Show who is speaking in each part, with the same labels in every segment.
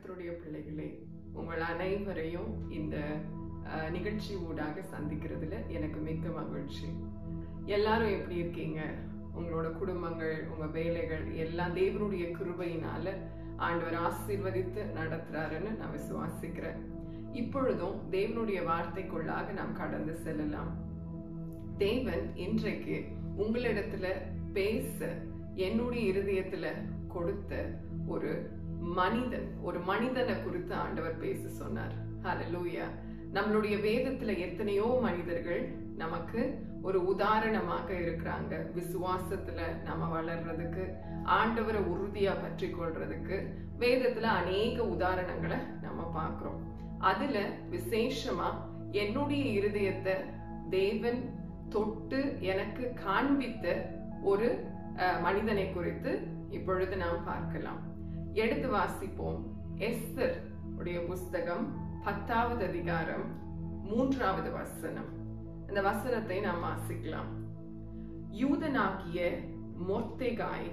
Speaker 1: கர்த்தருடைய பிள்ளைகளே உங்கள் அனைவரையும் இந்த அஹ், நிகழ்ச்சி ஊடாக சந்திக்கிறதுல எனக்கு மிக்க மகிழ்ச்சி எல்லாரும் எப்படி இருக்கீங்க உங்களோட குடும்பங்கள் உங்க வேலைகள் எல்லாம் தேவனுடைய கிருபையினால ஆண்டவர் ஆசீர்வதித்து நடத்துறாருன்னு நான் விசுவாசிக்கிறேன் இப்பொழுதும் தேவனுடைய வார்த்தைக்குள்ளாக நாம் கடந்து செல்லலாம் தேவன் இன்றைக்கு உங்களிடத்துல பேச என்னுடைய இருதயத்துல கொடுத்த ஒரு மனிதன் ஒரு மனிதனை குறித்து ஆண்டவர் பேச சொன்னார் ஹalleluya நம்மளுடைய வேதத்துல எத்தனையோ மனிதர்கள் நமக்கு ஒரு உதாரணமாக இருக்கிறாங்க விசுவாசத்துல நம்ம வளர்றதுக்கு ஆண்டவரை உறுதியா பற்றி கொள்றதுக்கு வேதத்துல அநேக உதாரணங்களை நம்ம பார்க்கிறோம் அதுல விசேஷமா என்னுடைய இருதயத்தை தேவன் தொட்டு எனக்கு காண்பித்த ஒரு அஹ், மனிதனை குறித்து இப்பொழுது நாம் பார்க்கலாம் எடுத்து வாசிப்போம் எஸ்தர் உடைய புஸ்தகம் பத்தாவது அதிகாரம் மூன்றாவது வசனம் அந்த வசனத்தை நாம் வாசிக்கலாம் யூதனாகிய மொர்தெகாய்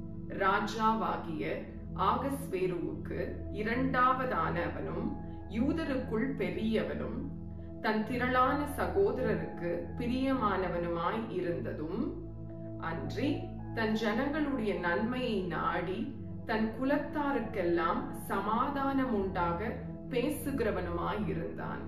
Speaker 1: ராஜாவாகிய ஆகஸ்வேருவுக்கு இரண்டாவதானவனும் யூதருக்குள் பெரியவனும் தன் திரளான சகோதரருக்கு பிரியமானவனுமாய் இருந்ததும் அன்றி தன் ஜனங்களுடைய நன்மையை நாடி தன் குலத்தாருக்கெல்லாம் சமாதானம் உண்டாக பேசுகிறவனுமாய் இருந்தான்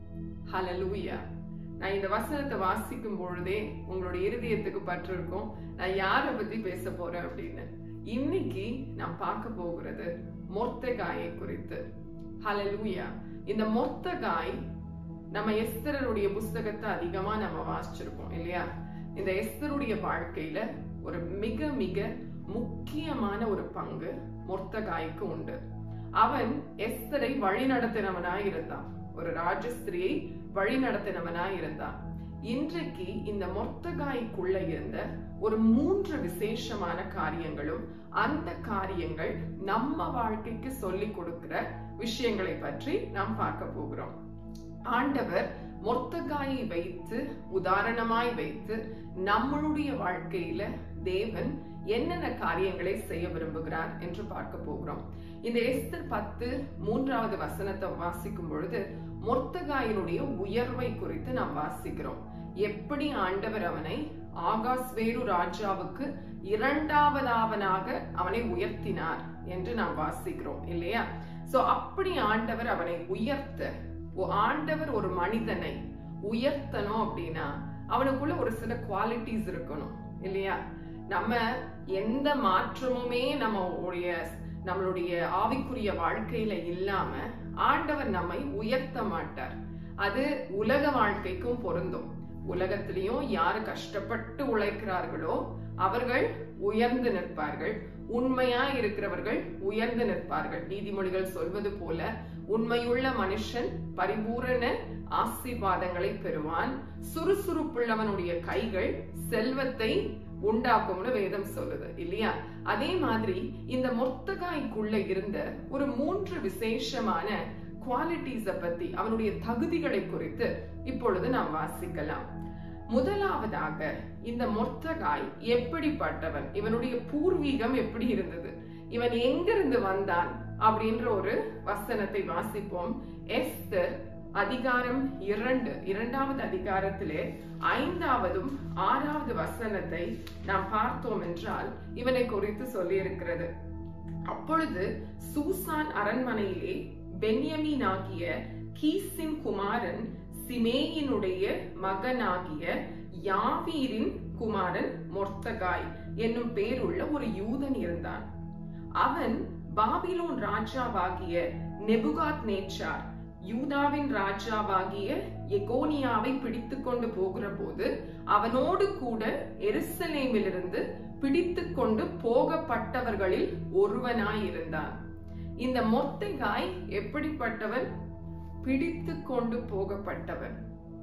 Speaker 1: ஹalleluya நான் இந்த வசனத்தை வாசிக்கும் பொழுதே உங்களுடைய இருதயத்துக்கு பற்றிருக்கும் நான் யாரை பத்தி பேச போறேன் அப்படின்னு இன்னைக்கு நான் பார்க்க போகிறது மொர்த்தகாயை குறித்து ஹalleluya இந்த மொர்த்தகாய் நம்ம எஸ்தரனுடைய புஸ்தகத்தை அதிகமா நம்ம வாசிச்சிருப்போம் இல்லையா இந்த எஸ்தருடைய வாழ்க்கையில ஒரு மிக மிக முக்கியமான ஒரு பங்கு மொர்த்தகாய்க்கு உண்டு அவன் எஸ்தரை வழி நடத்தினவனாய் இருந்தான் ஒரு ராஜஸ்திரியை வழி நடத்தினவனாய் இருந்தான் இன்றைக்கு இந்த மொர்த்தகாய்க்குள்ள இருந்த ஒரு மூன்று விசேஷமான காரியங்களும் அந்த காரியங்கள் நம்ம வாழ்க்கைக்கு சொல்லி கொடுக்கிற விஷயங்களை பற்றி நாம் பார்க்க போகிறோம் ஆண்டவர் மொர்த்தகாயை வைத்து உதாரணமாய் வைத்து நம்மளுடைய வாழ்க்கையில தேவன் என்னென்ன காரியங்களை செய்ய விரும்புகிறார் என்று பார்க்க போகிறோம் இந்த எஸ்தர் பத்து மூன்றாவது வசனத்தை வாசிக்கும் பொழுது மொர்த்தகாயினுடைய உயர்வை குறித்து நாம் வாசிக்கிறோம் எப்படி ஆண்டவர் அவனை ஆகாஸ்வேரு ராஜாவுக்கு இரண்டாவதாவனாக அவனை உயர்த்தினார் என்று நாம் வாசிக்கிறோம் இல்லையா சோ அப்படி ஆண்டவர் அவனை உயர்த்த ஓ- ஆண்டவர் ஒரு மனிதனை உயர்த்தணும் அப்படின்னா அவனுக்குள்ள ஒரு சில குவாலிட்டிஸ் இருக்கணும் இல்லையா நம்ம எந்த மாற்றமுமே நம்ம உடைய நம்மளுடைய ஆவிக்குரிய வாழ்க்கையில இல்லாம ஆண்டவர் நம்மை உயர்த்த மாட்டார் அது உலக வாழ்க்கைக்கும் பொருந்தும் உலகத்திலையும் யாரு கஷ்டப்பட்டு உழைக்கிறார்களோ அவர்கள் உயர்ந்து நிற்பார்கள் உண்மையா இருக்கிறவர்கள் உயர்ந்து நிற்பார்கள் நீதிமொழிகள் சொல்வது போல உண்மையுள்ள மனுஷன் பரிபூரண ஆசீர்வாதங்களை பெறுவான் சுறுசுறுப்புள்ளவனுடைய கைகள் செல்வத்தை உண்டாக்கும்னு வேதம் சொல்லுது இல்லையா அதே மாதிரி இந்த மொத்தகாய்க்குள்ள இருந்த ஒரு மூன்று விசேஷமான குவாலிட்டிஸ பத்தி அவனுடைய தகுதிகளை குறித்து இப்பொழுது நாம் வாசிக்கலாம் முதலாவதாக இந்த மொர்த்தகாய் எப்படிப்பட்டவன் இவனுடைய பூர்வீகம் எப்படி இருந்தது இவன் எங்கிருந்து வந்தான் அப்படின்ற ஒரு வசனத்தை வாசிப்போம் எஸ்தர் அதிகாரம் இரண்டு இரண்டாவது அதிகாரத்திலே ஐந்தாவதும் ஆறாவது வசனத்தை நாம் பார்த்தோம் என்றால் இவனை குறித்து சொல்லியிருக்கிறது அப்பொழுது சூசான் அரண்மனையிலே பென்யமீனாகிய கீசின் குமாரன் சிமேயினுடைய மகனாகிய யாவீரின் குமாரன் மொர்த்தகாய் என்னும் பேருள்ள ஒரு யூதன் இருந்தான் அவன் பாபிலோன் ராஜாவாகிய நெபுகாத் நேச்சார் யூதாவின் ராஜாவாகிய எகோனியாவை பிடித்து கொண்டு போகிற போது அவனோடு கூட எருசலேமிலிருந்து பிடித்து கொண்டு போகப்பட்டவர்களில் ஒருவனாயிருந்தான் இந்த மொத்தைகாய் எப்படிப்பட்டவன் பிடித்து கொண்டு போகப்பட்டவன்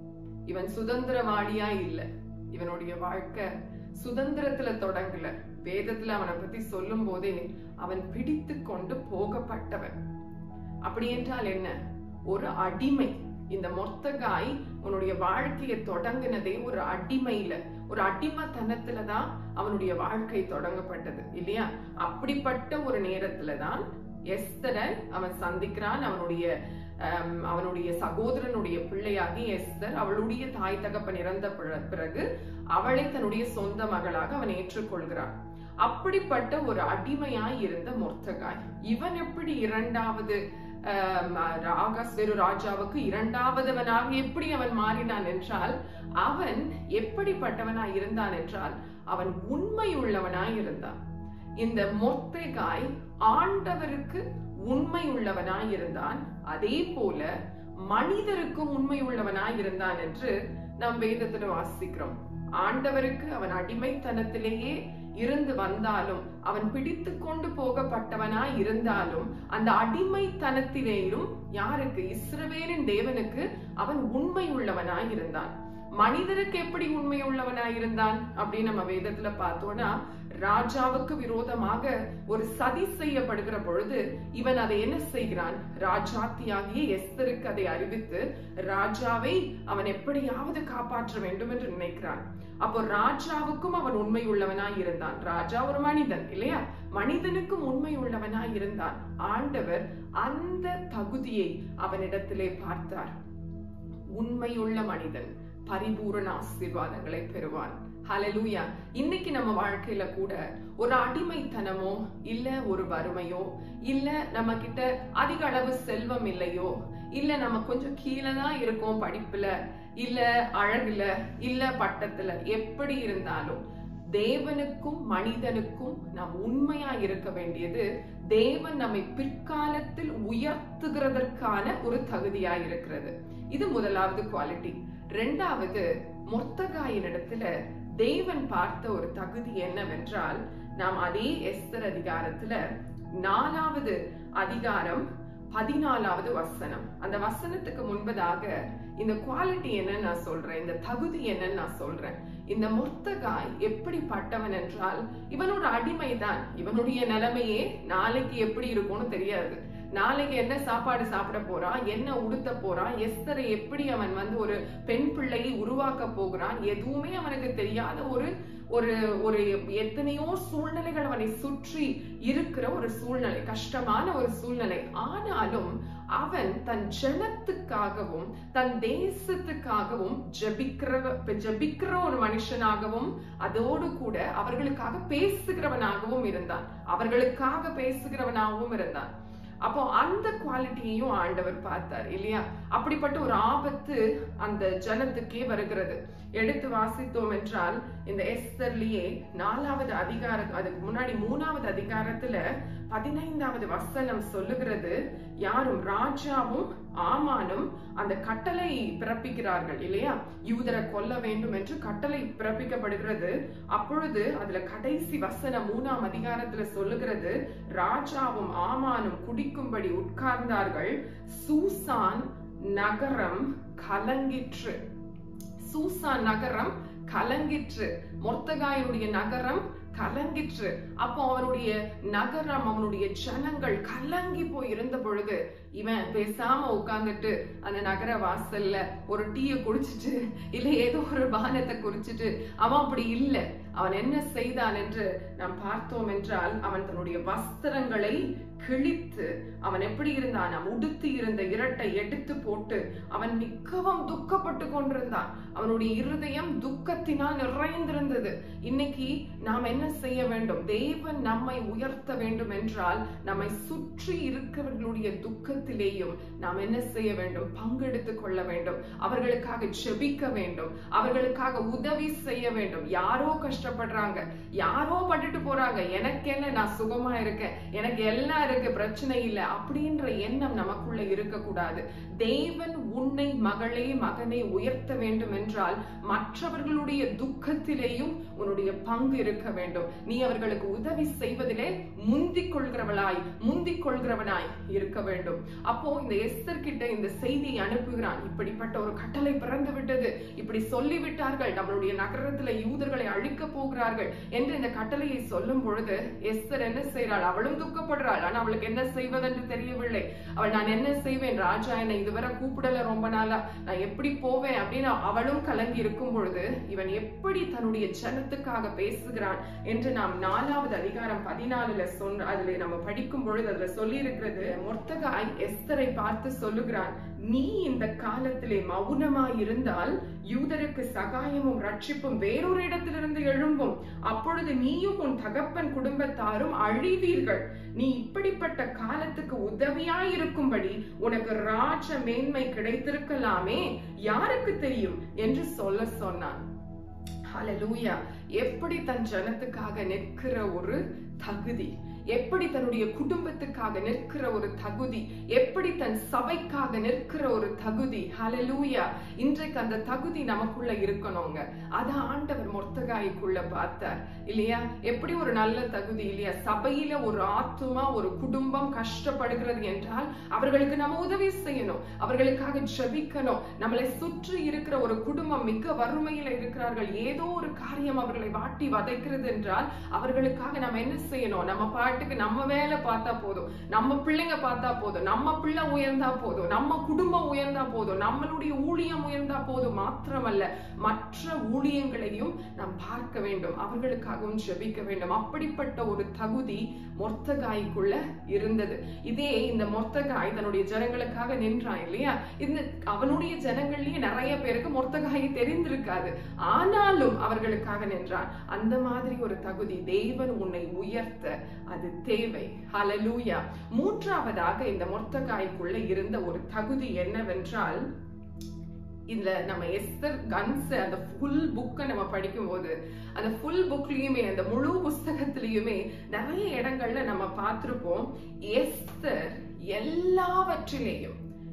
Speaker 1: இவன் சுதந்திரவாளியா இல்ல இவனுடைய வாழ்க்கை சுதந்திரத்துல தொடங்கல வேதத்துல அவனை பத்தி சொல்லும் போதே அவன் பிடித்து கொண்டு போகப்பட்டவன் அப்படி என்றால் என்ன ஒரு அடிமை இந்த மொத்தகாய் உன்னுடைய வாழ்க்கையை தொடங்கினதே ஒரு அடிமையில ஒரு அடிமைத்தனத்துல தான் அவனுடைய வாழ்க்கை தொடங்கப்பட்டது இல்லையா அப்படிப்பட்ட ஒரு நேரத்துல தான் எஸ்தரை அவன் சந்திக்கிறான் அவனுடைய ஆம், அவனுடைய சகோதரனுடைய பிள்ளையாகி எஸ்தர் அவளுடைய தாய் தகப்பன் இறந்த பிற- பிறகு அவளை தன்னுடைய சொந்த மகளாக அவன் ஏற்றுக்கொள்கிறான் அப்படிப்பட்ட ஒரு அடிமையாய் இருந்த மொர்த்தகாய் இவன் எப்படி இரண்டாவது ஆம், ஆகாஸ்வேரு ராஜாவுக்கு இரண்டாவதவனாக எப்படி அவன் மாறினான் என்றால் அவன் எப்படிப்பட்டவனாய் இருந்தான் என்றால் அவன் உண்மை உள்ளவனாய் இருந்தான் இந்த மொர்த்தேகாய் ஆண்டவருக்கு உண்மை உள்ளவனாய் இருந்தான் அதே போல மனிதருக்கும் உண்மை உள்ளவனாய் இருந்தான் என்று நாம் வேதத்துல வாசிக்கிறோம் ஆண்டவருக்கு அவன் அடிமைத்தனத்திலேயே இருந்து வந்தாலும் அவன் பிடித்து கொண்டு போகப்பட்டவனாய் இருந்தாலும் அந்த அடிமைத்தனத்திலேயும் யாருக்கு இஸ்ரவேலின் தேவனுக்கு அவன் உண்மை உள்ளவனாய் இருந்தான் மனிதருக்கு எப்படி உண்மை உள்ளவனாய் இருந்தான் அப்படின்னு நம்ம வேதத்துல பார்த்தோம்னா ராஜாவுக்கு விரோதமாக ஒரு சதி செய்யப்படுகிற பொழுது இவன் அதை என்ன செய்கிறான் ராஜாத்தியாகிய எஸ்தருக்கு அதை அறிவித்து ராஜாவை அவன் எப்படியாவது காப்பாற்ற வேண்டும் என்று நினைக்கிறான் அப்போ ராஜாவுக்கும் அவன் உண்மை உள்ளவனாய் இருந்தான் ராஜா ஒரு மனிதன் இல்லையா மனிதனுக்கும் உண்மை உள்ளவனாய் இருந்தான் ஆண்டவர் அந்த தகுதியை அவனிடத்திலே பார்த்தார் உண்மையுள்ள மனிதன் பரிபூரண ஆசீர்வாதங்களை பெறுவான் ஹalleluya இன்னைக்கு நம்ம வாழ்க்கையில கூட ஒரு அடிமைத்தனமோ இல்ல ஒரு வறுமையோ இல்ல நம்ம கிட்ட அதிக அளவு செல்வம் இல்லையோ இல்ல நம்ம கொஞ்சம் கீழே தான் இருக்கோம் படிப்புல இல்ல அழகுல இல்ல பட்டத்துல எப்படி இருந்தாலும் தேவனுக்கும் மனிதனுக்கும் நாம் உண்மையா இருக்க வேண்டியது தேவன் நம்மை பிற்காலத்தில் உயர்த்துகிறதற்கான ஒரு தகுதியா இருக்கிறது இது முதலாவது குவாலிட்டி ரெண்டாவது மொத்தகாயின் இடத்துல தேவன் பார்த்த ஒரு தகுதி என்னவென்றால் நாம் அதே எஸ்தர் அதிகாரத்துல நாலாவது அதிகாரம் பதினாலாவது வசனம் அந்த வசனத்துக்கு முன்பதாக இந்த குவாலிட்டி என்னன்னு நான் சொல்றேன் இந்த தகுதி என்னன்னு நான் சொல்றேன் இந்த மொத்தகாய் எப்படிப்பட்டவன் என்றால் இவன் ஒரு அடிமைதான் இவனுடைய நிலைமையே நாளைக்கு எப்படி இருக்கும்னு தெரியாது நாளைக்கு என்ன சாப்பாடு சாப்பிட போறான் என்ன உடுத்த போறான் எஸ்தரை எப்படி அவன் வந்து ஒரு பெண் பிள்ளையை உருவாக்க போகிறான் எதுவுமே அவனுக்கு தெரியாத ஒரு ஒரு ஒரு எத்தனையோ சூழ்நிலைகள் அவனை சுற்றி இருக்கிற ஒரு சூழ்நிலை கஷ்டமான ஒரு சூழ்நிலை ஆனாலும் அவன் தன் ஜனத்துக்காகவும் தன் தேசத்துக்காகவும் ஜபிக்கிற ஜபிக்கிற ஒரு மனுஷனாகவும் அதோடு கூட அவர்களுக்காக பேசுகிறவனாகவும் இருந்தான் அவர்களுக்காக பேசுகிறவனாகவும் இருந்தான் அப்போ அந்த குவாலிட்டியையும் ஆண்டவர் பார்த்தார் இல்லையா அப்படிப்பட்ட ஒரு ஆபத்து அந்த ஜனத்துக்கே வருகிறது எடுத்து வாசித்தோம் என்றால் இந்த எஸ்தர்லியே நாலாவது அதிகார அதுக்கு முன்னாடி மூணாவது அதிகாரத்துல பதினைந்தாவது வசனம் சொல்லுகிறது யாரும் ராஜாவும் ஆமானும் அந்த கட்டளை பிறப்பிக்கிறார்கள் இல்லையா யூதரை கொல்ல வேண்டும் என்று கட்டளை பிறப்பிக்கப்படுகிறது அப்பொழுது அதுல கடைசி வசனம் மூணாம் அதிகாரத்துல சொல்லுகிறது ராஜாவும் ஆமானும் குடிக்கும்படி உட்கார்ந்தார்கள் சூசான் நகரம் கலங்கிற்று சூசான் நகரம் கலங்கிற்று மொர்த்தகாயனுடைய நகரம் கலங்கிற்று அப்போ அவனுடைய நகரம் அவனுடைய ஜனங்கள் கலங்கி போய் இருந்த பொழுது இவன் பேசாம உட்கார்ந்துட்டு அந்த நகர வாசல்ல ஒரு டீயை குடிச்சிட்டு இல்ல ஏதோ ஒரு பானத்தை குடிச்சிட்டு அவன் அப்படி இல்லை அவன் என்ன செய்தான் என்று நாம் பார்த்தோம் என்றால் அவன் தன்னுடைய வஸ்திரங்களை கிழித்து அவன் எப்படி இருந்தான் அவன் உடுத்தி இருந்த இரட்டை எடுத்து போட்டு அவன் மிகவும் துக்கப்பட்டு கொண்டிருந்தான் அவனுடைய இருதயம் துக்கத்தினால் நிறைந்திருந்தது இன்னைக்கு நாம் என்ன செய்ய வேண்டும் தேவன் நம்மை உயர்த்த வேண்டும் என்றால் நம்மை சுற்றி இருக்கிறவர்களுடைய துக்கத்திலேயும் நாம் என்ன செய்ய வேண்டும் பங்கெடுத்துக் கொள்ள வேண்டும் அவர்களுக்காக ஜெபிக்க வேண்டும் அவர்களுக்காக உதவி செய்ய வேண்டும் யாரோ கஷ்டப்படுறாங்க யாரோ பட்டுட்டு போறாங்க எனக்கு என்ன நான் சுகமா இருக்கேன் எனக்கு எல்லாம் இருக்கு பிரச்சனை இல்லை அப்படின்ற எண்ணம் நமக்குள்ள இருக்கக்கூடாது தேவன் உன்னை மகளே மகனை உயர்த்த வேண்டும் என்றால் மற்றவர்களுடைய துக்கத்திலேயும் உன்னுடைய பங்கு இருக்க வேண்டும் நீ அவர்களுக்கு உதவி செய்வதிலே முந்திக் கொள்கிறவளாய் முந்திக் கொள்கிறவனாய் இருக்க வேண்டும் அப்போ இந்த எஸ்தர் கிட்ட இந்த செய்தியை அனுப்புகிறான் இப்படிப்பட்ட ஒரு கட்டளை பிறந்து விட்டது இப்படி சொல்லிவிட்டார்கள் நம்மளுடைய நகரத்துல யூதர்களை அழிக்க போகிறார்கள் என்று இந்த கட்டளையை சொல்லும் பொழுது எஸ்தர் என்ன செய்கிறாள் அவளும் துக்கப்படுறாள் ஆனா ஆனால் அவளுக்கு என்ன செய்வதென்று தெரியவில்லை அவள் நான் என்ன செய்வேன் ராஜா என்னை இதுவரை கூப்பிடல ரொம்ப நாளா நான் எப்படி போவேன் அப்படின்னு அவளும் கலங்கி இருக்கும் பொழுது இவன் எப்படி தன்னுடைய ஜனத்துக்காக பேசுகிறான் என்று நாம் நாலாவது அதிகாரம் பதினாலுல சொன்ன அதுல நம்ம படிக்கும் பொழுது அதுல சொல்லி இருக்கிறது மொர்த்தகாய் எஸ்தரை பார்த்து சொல்லுகிறான் நீ இந்த காலத்திலே மௌனமாய் இருந்தால் யூதருக்கு சகாயமும் ரட்சிப்பும் வேறொரு இடத்திலிருந்து எழும்பும் அப்பொழுது நீயும் உன் தகப்பன் குடும்பத்தாரும் அழிவீர்கள் நீ இப்படிப்பட்ட காலத்துக்கு உதவியாய் இருக்கும்படி உனக்கு ராஜ மேன்மை கிடைத்திருக்கலாமே யாருக்கு தெரியும் என்று சொல்ல சொன்னான் ஹalleluya எப்படி தன் ஜனத்துக்காக நிற்கிற ஒரு தகுதி எப்படி தன்னுடைய குடும்பத்துக்காக நிற்கிற ஒரு தகுதி எப்படி தன் சபைக்காக நிற்கிற ஒரு தகுதி ஹalleluya இன்றைக்கு அந்த தகுதி நமக்குள்ள இருக்கணுங்க அத ஆண்டவர் மொர்த்தகாய்க்குள்ள பார்த்தார் இல்லையா எப்படி ஒரு நல்ல தகுதி இல்லையா சபையில ஒரு ஆத்துமா ஒரு குடும்பம் கஷ்டப்படுகிறது என்றால் அவர்களுக்கு நம்ம உதவி செய்யணும் அவர்களுக்காக ஜெபிக்கணும் நம்மளை சுற்றி இருக்கிற ஒரு குடும்பம் மிக்க வறுமையில இருக்கிறார்கள் ஏதோ ஒரு காரியம் அவர்களை வாட்டி வதைக்கிறது என்றால் அவர்களுக்காக நம்ம என்ன செய்யணும் நம்ம பாட்டுக்கு நம்ம வேலை பார்த்தா போதும் நம்ம பிள்ளைங்க பார்த்தா போதும் நம்ம பிள்ளை உயர்ந்தா போதும் நம்ம குடும்பம் உயர்ந்தா போதும் நம்மளுடைய ஊழியம் உயர்ந்தா போதும் மாத்திரமல்ல மற்ற ஊழியங்களையும் நாம் பார்க்க வேண்டும் அவர்களுக்காகவும் ஜெபிக்க வேண்டும் அப்படிப்பட்ட ஒரு தகுதி மொர்த்தகாய்க்குள்ள இருந்தது இதே இந்த மொர்த்தகாய் தன்னுடைய ஜனங்களுக்காக நின்றான் இல்லையா இந்த அவனுடைய ஜனங்கள்லயே நிறைய பேருக்கு மொர்த்தகாய் தெரிந்திருக்காது ஆனாலும் அவர்களுக்காக நின்றான் அந்த மாதிரி ஒரு தகுதி தேவன் உன்னை உயர்த்த அது தேவை ஹalleluya மூன்றாவதாக இந்த மொர்த்தகாய்க்குள்ள இருந்த ஒரு தகுதி என்னவென்றால் இதுல நம்ம எஸ்தர் கன்ஸ் அந்த ஃபுல் புக்கை நம்ம படிக்கும்போது அந்த ஃபுல் புக்லயுமே அந்த முழு புஸ்தகத்திலயுமே நிறைய இடங்கள்ல நம்ம பார்த்திருப்போம் எஸ்தர் எல்லாவற்றிலேயும்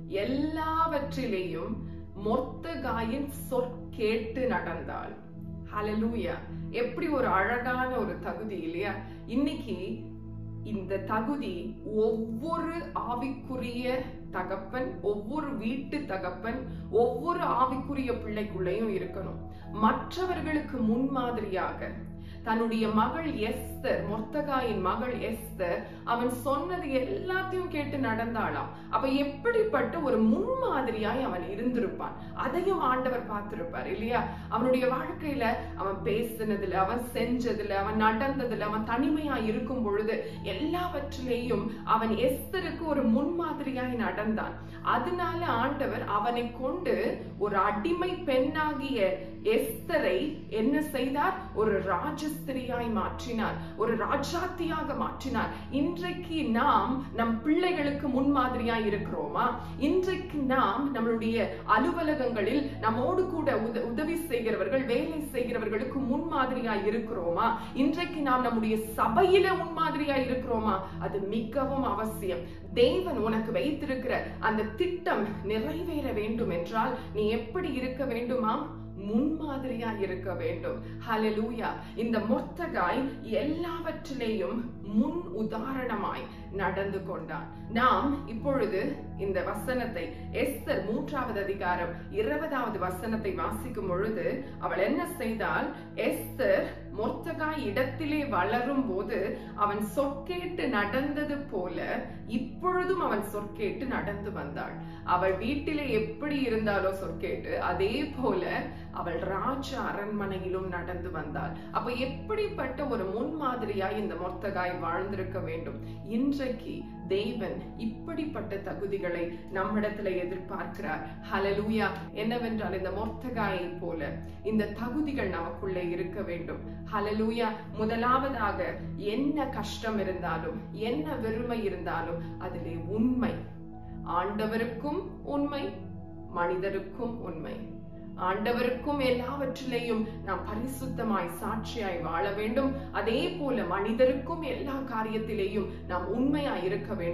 Speaker 1: எல்லாவற்றிலேயும் மொர்த்தகாயின் சொற்கேட்டு நடந்தாள் ஹalleluya எப்படி ஒரு அழகான ஒரு தகுதி இல்லையா இன்னைக்கு இந்த தகுதி ஒவ்வொரு ஆவிக்குரிய தகப்பன் ஒவ்வொரு வீட்டு தகப்பன் ஒவ்வொரு ஆவிக்குரிய பிள்ளைக்குள்ளேயும் இருக்கணும் மற்றவர்களுக்கு முன்மாதிரியாக தன்னுடைய மகள் எஸ்தர் மொர்த்தகாயின் மகள் எஸ்தர் அவன் சொன்னது எல்லாத்தையும் கேட்டு நடந்தாளாம் அப்ப எப்படிப்பட்ட ஒரு முன்மாதிரியாய் அவன் இருந்திருப்பான் அதையும் ஆண்டவர் பார்த்திருப்பார் இல்லையா அவனுடைய வாழ்க்கையில அவன் பேசினதுல அவன் செஞ்சதுல அவன் நடந்ததுல அவன் தனிமையா இருக்கும் பொழுது எல்லாவற்றிலேயும் அவன் எஸ்தருக்கு ஒரு முன்மாதிரியாய் நடந்தான் அதனால ஆண்டவர் அவனை கொண்டு ஒரு அடிமை பெண்ணாகிய எஸ்தரை என்ன செய்தார் ஒரு ராஜஸ்திரியாய் மாற்றினார் ஒரு ராஜாத்தியாக மாற்றினார் இன்றைக்கு நாம் நம் பிள்ளைகளுக்கு முன்மாதிரியாய் இருக்கிறோமா இன்றைக்கு நாம் நம்மளுடைய அலுவலகங்களில் நம்மோடு கூட உத உதவி செய்கிறவர்கள் வேலை செய்கிறவர்களுக்கு முன்மாதிரியாய் இருக்கிறோமா இன்றைக்கு நாம் நம்முடைய சபையில முன்மாதிரியாய் இருக்கிறோமா அது மிகவும் அவசியம் தேவன் உனக்கு வைத்திருக்கிற அந்த திட்டம் நிறைவேற வேண்டும் என்றால் நீ எப்படி இருக்க வேண்டுமா முன்மாதிரியா இருக்க வேண்டும் ஹalleluya இந்த மொர்த்தகாய் எல்லாவற்றிலேயும் முன் உதாரணமாய் நடந்து கொண்டான் நாம் இப்பொழுது இந்த வசனத்தை எஸ்தர் மூன்றாவது அதிகாரம் இருபதாவது வசனத்தை வாசிக்கும் பொழுது அவள் என்ன செய்தால் எஸ்தர் மொர்த்தகாய் இடத்திலே வளரும் போது அவன் சொற்கேட்டு நடந்தது போல இப்பொழுதும் அவன் சொற்கேட்டு நடந்து வந்தாள் அவள் வீட்டிலே எப்படி இருந்தாலோ சொற்கேட்டு அதே போல அவள் ராஜ அரண்மனையிலும் நடந்து வந்தாள் அப்ப எப்படிப்பட்ட ஒரு முன்மாதிரியாய் இந்த மொர்த்தகாய் வாழ்ந்திருக்க வேண்டும் இன்றைக்கு தேவன் இப்படிப்பட்ட தகுதிகளை நம்மிடத்துல எதிர்பார்க்கிறார் ஹலலூயா என்னவென்றால் இந்த மொர்த்தகாயை போல இந்த தகுதிகள் நமக்குள்ளே இருக்க வேண்டும் ஹலலூயா முதலாவதாக என்ன கஷ்டம் இருந்தாலும் என்ன வெறுமை இருந்தாலும் அதிலே உண்மை ஆண்டவருக்கும் உண்மை மனிதருக்கும் உண்மை ஆண்டவருக்கும் எல்லாவற்றிலேயும் நாம் பரிசுத்தமாய் சாட்சியாய் வாழ வேண்டும் அதே போல மனிதருக்கும் எல்லா காரியத்திலேயும் நாம் உண்மையாய் இருக்க வேண்டும்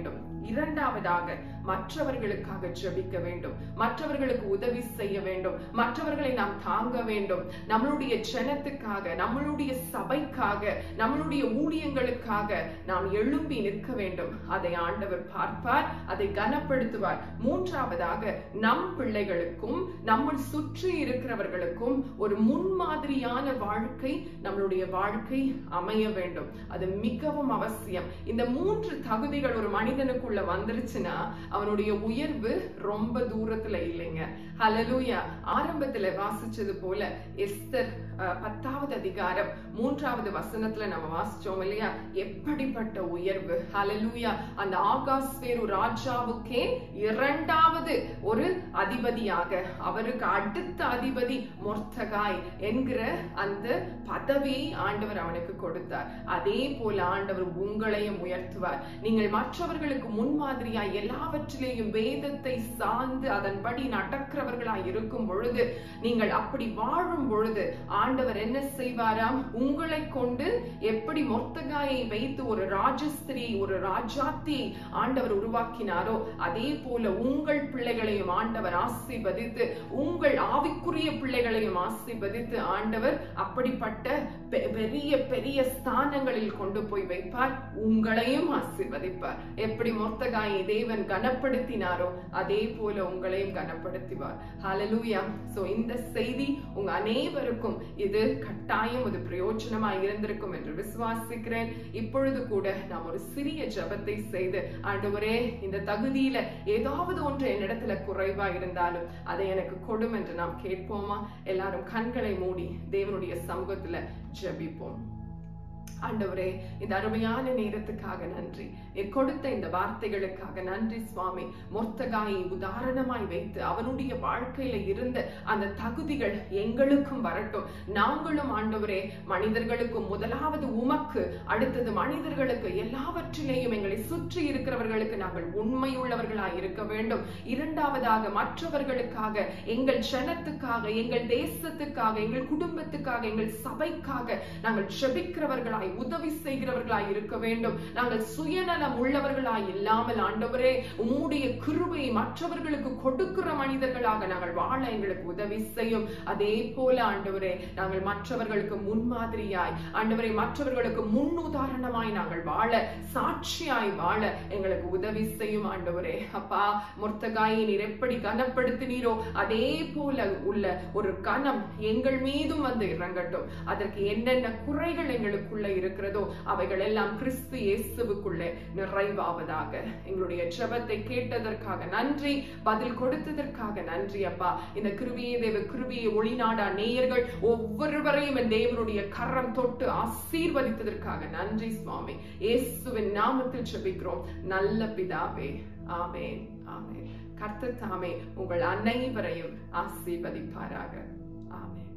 Speaker 1: இரண்டாவதாக மற்றவர்களுக்காக ஜெபிக்க வேண்டும் மற்றவர்களுக்கு உதவி செய்ய வேண்டும் மற்றவர்களை நாம் தாங்க வேண்டும் நம்மளுடைய ஜனத்துக்காக நம்மளுடைய சபைக்காக நம்மளுடைய ஊழியங்களுக்காக நாம் எழும்பி நிற்க வேண்டும் அதை ஆண்டவர் பார்ப்பார் அதை கனப்படுத்துவார் மூன்றாவதாக நம் பிள்ளைகளுக்கும் நம்மை சுற்றி இருக்கிறவர்களுக்கும் ஒரு முன்மாதிரியான வாழ்க்கை நம்மளுடைய வாழ்க்கை அமைய வேண்டும் அது மிகவும் அவசியம் இந்த மூன்று தகுதிகள் ஒரு மனிதனுக்குள்ள வந்துருச்சுன்னா அவனுடைய உயர்வு ரொம்ப தூரத்துல இல்லைங்க ஹலலூயா ஆரம்பத்துல வாசிச்சது போல எஸ்தர் அஹ், பத்தாவது அதிகாரம் மூன்றாவது வசனத்துல நம்ம வாசிச்சோம் இல்லையா எப்படிப்பட்ட உயர்வு ஹலலூயா அந்த ஆகாஸ்வேரு ராஜாவுக்கே இரண்டாவது ஒரு அதிபதியாக அவருக்கு அடுத்த அதிபதி மொர்த்தகாய் என்கிற அந்த பதவியை ஆண்டவர் அவனுக்கு கொடுத்தார் அதே போல ஆண்டவர் உங்களையும் உயர்த்துவார் நீங்கள் மற்றவர்களுக்கு முன்மாதிரியாய் எல்லாவற்றிலேயும் வேதத்தை சார்ந்து அதன்படி நடக்கிறவர்களாய் இருக்கும் பொழுது நீங்கள் அப்படி வாழும் பொழுது ஆண்டவர் என்ன செய்வாராம் உங்களை கொண்டு எப்படி மொர்த்தகாயை வைத்து ஒரு ராஜஸ்திரி ஒரு ராஜாத்தியை ஆண்டவர் உருவாக்கினாரோ அதே போல உங்கள் பிள்ளைகளையும் ஆண்டவர் ஆசீர்வதித்து உங்கள் ஆவிக்குரிய பிள்ளைகளையும் ஆசீர்வதித்து ஆண்டவர் அப்படிப்பட்ட பெ- பெரிய பெரிய ஸ்தானங்களில் கொண்டு போய் வைப்பார் உங்களையும் ஆசீர்வதிப்பார் எப்படி மொத்தகாயை தேவன் கனப்படுத்தினாரோ அதே போல உங்களையும் கனப்படுத்துவார் ஹalleluya சோ இந்த செய்தி உங்க அனைவருக்கும் இது கட்டாயம் ஒரு பிரயோஜனமாய் இருந்திருக்கும் என்று விசுவாசிக்கிறேன் இப்பொழுது கூட நாம் ஒரு சிறிய ஜெபத்தை செய்து ஆண்டவரே இந்த தகுதியில ஏதாவது ஒன்று என்னிடத்துல குறைவா இருந்தாலும் அதை எனக்கு கொடும் என்று நாம் கேட்போமா எல்லாரும் கண்களை மூடி தேவனுடைய சமூகத்துல ஜெபிப்போம் ஆண்டவரே இந்த அருமையான நேரத்துக்காக நன்றி நீர் கொடுத்த இந்த வார்த்தைகளுக்காக நன்றி சுவாமி மொர்த்தகாயை உதாரணமாய் வைத்து அவனுடைய வாழ்க்கையில இருந்த அந்த தகுதிகள் எங்களுக்கும் வரட்டும் நாங்களும் ஆண்டவரே மனிதர்களுக்கு முதலாவது உமக்கு அடுத்தது மனிதர்களுக்கு எல்லாவற்றிலேயும் எங்களை சுற்றி இருக்கிறவர்களுக்கு நாங்கள் உண்மையுள்ளவர்களாய் இருக்க வேண்டும் இரண்டாவதாக மற்றவர்களுக்காக எங்கள் ஜனத்துக்காக எங்கள் தேசத்துக்காக எங்கள் குடும்பத்துக்காக எங்கள் சபைக்காக நாங்கள் ஜெபிக்கிறவர்களாய் உதவி செய்கிறவர்களாய் இருக்க வேண்டும் நாங்கள் சுயநலம் உள்ளவர்களாய் இல்லாமல் ஆண்டவரே உம்முடைய கிருபையை மற்றவர்களுக்கு கொடுக்கிற மனிதர்களாக நாங்கள் வாழ எங்களுக்கு உதவி செய்யும் அதே போல ஆண்டவரே நாங்கள் மற்றவர்களுக்கு முன்மாதிரியாய் ஆண்டவரே மற்றவர்களுக்கு முன்னுதாரணமாய் நாங்கள் வாழ சாட்சியாய் வாழ எங்களுக்கு உதவி செய்யும் ஆண்டவரே அப்பா முர்த்தகாயை நீர் எப்படி கனப்படுத்தினீரோ அதே போல உள்ள ஒரு கனம் எங்கள் மீதும் வந்து இறங்கட்டும் அதற்கு என்னென்ன குறைகள் எங்களுக்குள்ள இருக்கிறதோ அவைகள் எல்லாம் கிறிஸ்து இயேசுவுக்குள்ளே நிறைவாவதாக எங்களுடைய ஜெபத்தை கேட்டதற்காக நன்றி பதில் கொடுத்ததற்காக நன்றி அப்பா இந்த கிருபியை தேவ கிருபியை ஒளிநாடா நேயர்கள் ஒவ்வொருவரையும் என் தேவனுடைய கரம் தொட்டு ஆசீர்வதித்ததற்காக நன்றி சுவாமி இயேசுவின் நாமத்தில் ஜெபிக்கிறோம் நல்ல பிதாவே ஆமென் ஆமென் கர்த்தர் தாமே உங்கள் அனைவரையும் ஆசீர்வதிப்பாராக ஆமென்